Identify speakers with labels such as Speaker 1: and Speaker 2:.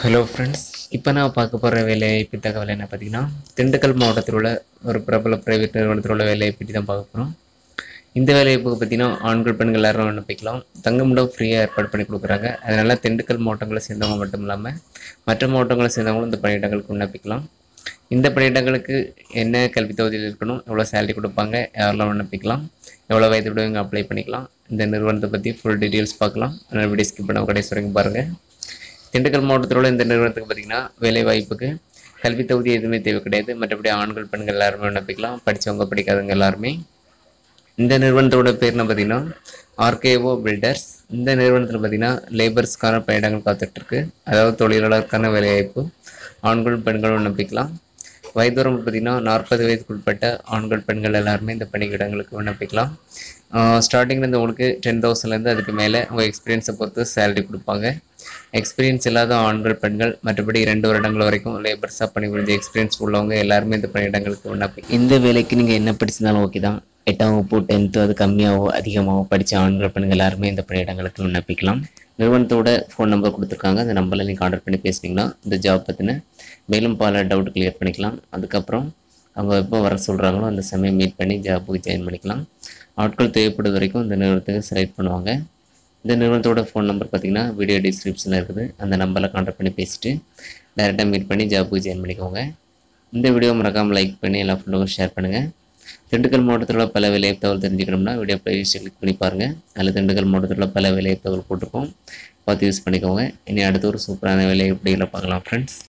Speaker 1: hello friends இப்போ நான் பார்க்க போகிற வேலைவாய்ப்பு தகவல் என்ன பார்த்தீங்கன்னா திண்டுக்கல் மாவட்டத்தில் உள்ள ஒரு பிரபல பிரைவேட் நிறுவனத்தில் உள்ள வேலையை பற்றி தான் பார்க்க போகிறோம் இந்த வேலைவாய்ப்புக்கு பார்த்தீங்கன்னா ஆண்கள் பெண்கள் எல்லாரும் விண்ணப்பிக்கலாம் தங்குமிடம் ஃப்ரீயாக ஏற்பாடு பண்ணி கொடுக்குறாங்க அதனால் திண்டுக்கல் மாவட்டங்களை சேர்ந்தவங்க மட்டும் இல்லாமல் மற்ற மாவட்டங்களை சேர்ந்தவங்களும் இந்த பணியிடங்களுக்கு விண்ணப்பிக்கலாம் இந்த பணியிடங்களுக்கு என்ன கல்வி தகுதியில் இருக்கணும் எவ்வளோ சேலரி கொடுப்பாங்க யாரெல்லாம் விண்ணப்பிக்கலாம் எவ்வளோ வயது விடவங்க அப்ளை பண்ணிக்கலாம் இந்த நிறுவனத்தை பற்றி ஃபுல் டீட்டெயில்ஸ் பார்க்கலாம் அதனால் வீடியோ ஸ்கிப் பண்ண கடைசி வரைக்கும் பாருங்கள் திண்டுக்கல் மாவட்டத்தில் உள்ள இந்த நிறுவனத்துக்கு பார்த்தீங்கன்னா வேலை வாய்ப்புக்கு கல்வி தகுதி எதுவுமே தேவை கிடையாது மற்றபடி ஆண்கள் பெண்கள் எல்லாருமே விண்ணப்பிக்கலாம் படித்தவங்க படிக்காதவங்க எல்லாருமே இந்த நிறுவனத்தோட பேர் என்ன பார்த்தீங்கன்னா ஆர்கேஓ பில்டர்ஸ் இந்த நிறுவனத்தில் பார்த்தீங்கன்னா லேபர்ஸ்க்கான பணியிடங்கள் காத்துட்ருக்கு அதாவது தொழிலாளருக்கான வேலைவாய்ப்பு ஆண்கள் பெண்கள் விண்ணப்பிக்கலாம் வயது வரம்பு பார்த்தீங்கன்னா நாற்பது வயதுக்குட்பட்ட ஆண்கள் பெண்கள் எல்லாருமே இந்த பணியிடங்களுக்கு விண்ணப்பிக்கலாம் ஸ்டார்டிங்லேருந்து உங்களுக்கு டென் தௌசண்ட்லேருந்து அதுக்கு மேலே உங்கள் எக்ஸ்பீரியன்ஸை பொறுத்து சேலரி கொடுப்பாங்க எக்ஸ்பீரியன்ஸ் இல்லாத ஆண்கள் பெண்கள் மற்றபடி ரெண்டு வருடங்கள் வரைக்கும் லேபர்ஸாக பணி புரிஞ்ச எக்ஸ்பீரியன்ஸ் உள்ளவங்க எல்லாருமே இந்த பணியிடங்களுக்கு விண்ணப்பி இந்த வேலைக்கு நீங்கள் என்ன படிச்சிருந்தாலும் ஓகே தான் எட்டாம் வகுப்பு டென்த்து அது கம்மியாகவோ அதிகமாகவோ படித்த ஆண்கள் பெண்கள் எல்லாருமே இந்த பணியிடங்களுக்கு விண்ணப்பிக்கலாம் நிறுவனத்தோட ஃபோன் நம்பர் கொடுத்துருக்காங்க அந்த நம்பரில் நீங்கள் கான்டாக்ட் பண்ணி பேசுனீங்கன்னா இந்த ஜாப் பற்றின மேலும் பல டவுட் கிளியர் பண்ணிக்கலாம் அதுக்கப்புறம் அவங்க எப்போ வர சொல்கிறாங்களோ அந்த சமயம் மீட் பண்ணி ஜாப்புக்கு ஜாயின் பண்ணிக்கலாம் ஆட்கள் தேவைப்படுது வரைக்கும் இந்த நிறுவனத்துக்கு செலக்ட் பண்ணுவாங்க இந்த நிறுவனத்தோட ஃபோன் நம்பர் பார்த்தீங்கன்னா வீடியோ டிஸ்கிரிப்ஷனில் இருக்குது அந்த நம்பரில் கான்டாக்ட் பண்ணி பேசிட்டு டேரெக்டாக மீட் பண்ணி ஜாப்புக்கு ஜாயின் பண்ணிக்கோங்க இந்த வீடியோ மறக்காமல் லைக் பண்ணி எல்லா ஃப்ரெண்டுக்கும் ஷேர் பண்ணுங்கள் திண்டுக்கல் மாவட்டத்தில் உள்ள பல வேலைவாய்ப்பு தகவல் தெரிஞ்சுக்கணும்னா வீடியோ பிளேலிஸ்ட்டை கிளிக் பண்ணி பாருங்கள் அதில் திண்டுக்கல் மாவட்டத்தில் உள்ள பல வேலைவாய்ப்பு தகவல் போட்டிருக்கோம் பார்த்து யூஸ் பண்ணிக்கோங்க இனி அடுத்த ஒரு சூப்பரான வேலை எப்படிங்கிற பார்க்கலாம் ஃப்ரெண்ட்ஸ்